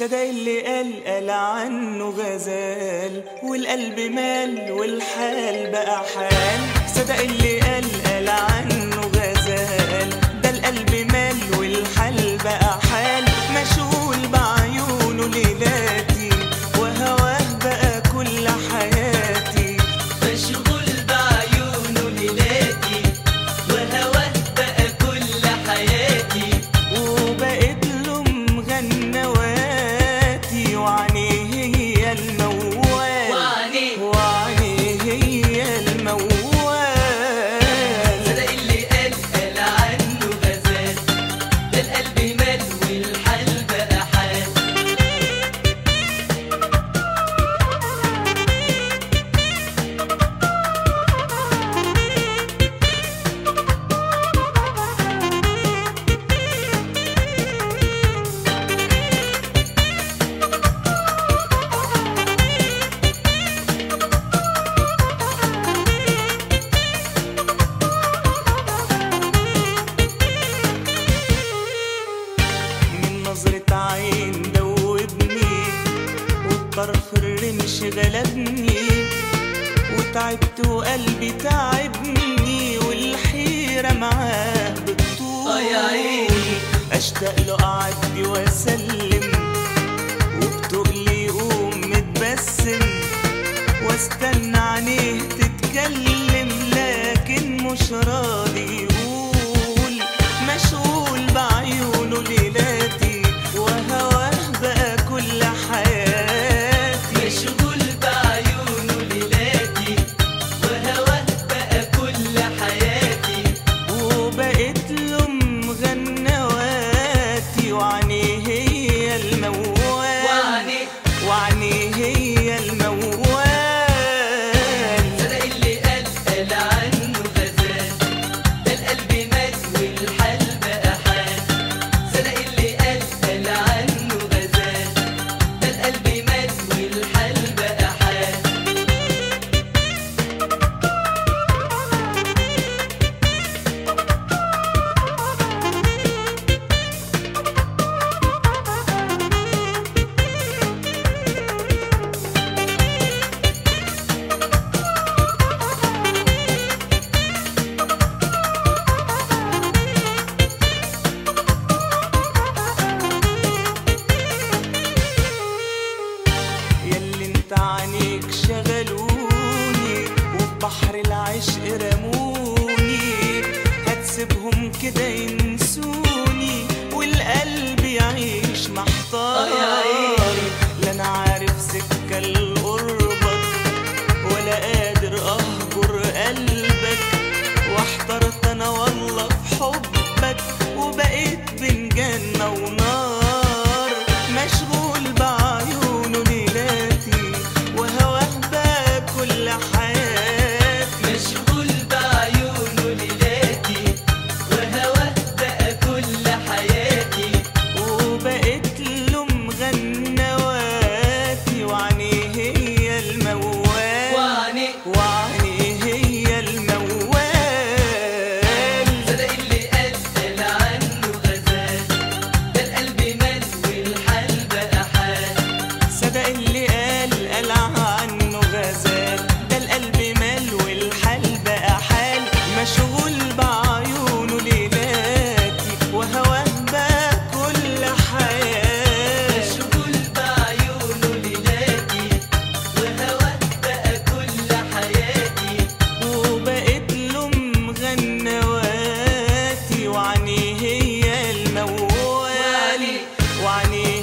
صدق اللي قال قال عنه غزال والقلب مال والحال بقى حال صدق اللي قال قال عنه غزال ده القلب مال والحال بقى حال مشغول بعيونه ليلاتي وهواه بقى كل حياتي مشغول بعيونه ليلاتي وهواه بقى كل حياتي وبقيت له مغنواتي وعينيه هي الموال وعينيه. وعينيه هي الموال صدق اللي قال قال عنه غزال ده القلب مال والحال بقى حال من نظرة عين دوبني والطرف الرمش غلبني وتعبت وقلبي تعبني والحيرة معاه بتطول آه يا عيني. أشتاق له أعدي وأسلم وبتقلي يقوم متبسم واستنى عينيه تتكلم لكن مش راضي يقول مشغول بعيونه ليلاتي وهواه بقى كل حياتي مشغول بعيونه ليلاتي وهواه بقى كل حياتي وبقيت له مغنواتي وعينيه هي الموال وعينيه. وعينيه هي الموال صدق اللي قال قال عنه غزال ده القلب مات والحال بقى حال صدق اللي قال قال عنه غزال ده القلب مات والحال بقى حال ياللي انت عنيك شغلوني وفي بحر العشق رموني هتسيبهم كده ينسوني والقلب يعيش محتار آه يا عيني. لا انا عارف سكة لقربك ولا قادر اهجر قلبك واحترت انا والله في حبك وبقيت بين جنة ونار مشغول بعيونه ليلاتي وهواه بقى كل حياتي مشغول بعيونه ليلاتي وهواه بقى كل حياتي وبقيت له مغنواتي وعينيه هي الموال وعينيه. وعينيه هي الموال صدق اللي قال قال عنه غزال ده القلب مال والحال بقى حال صدق اللي قال قال عنه غزال ده القلب مال والحال بقى حال مشغول بعيونه ليلاتي وهواه بقى كل حياتي مشغول بعيونه ليلاتي وهواه بقى كل حياتي وبقيت له مغنواتي وعينيه هي الموال وعينيه. وعينيه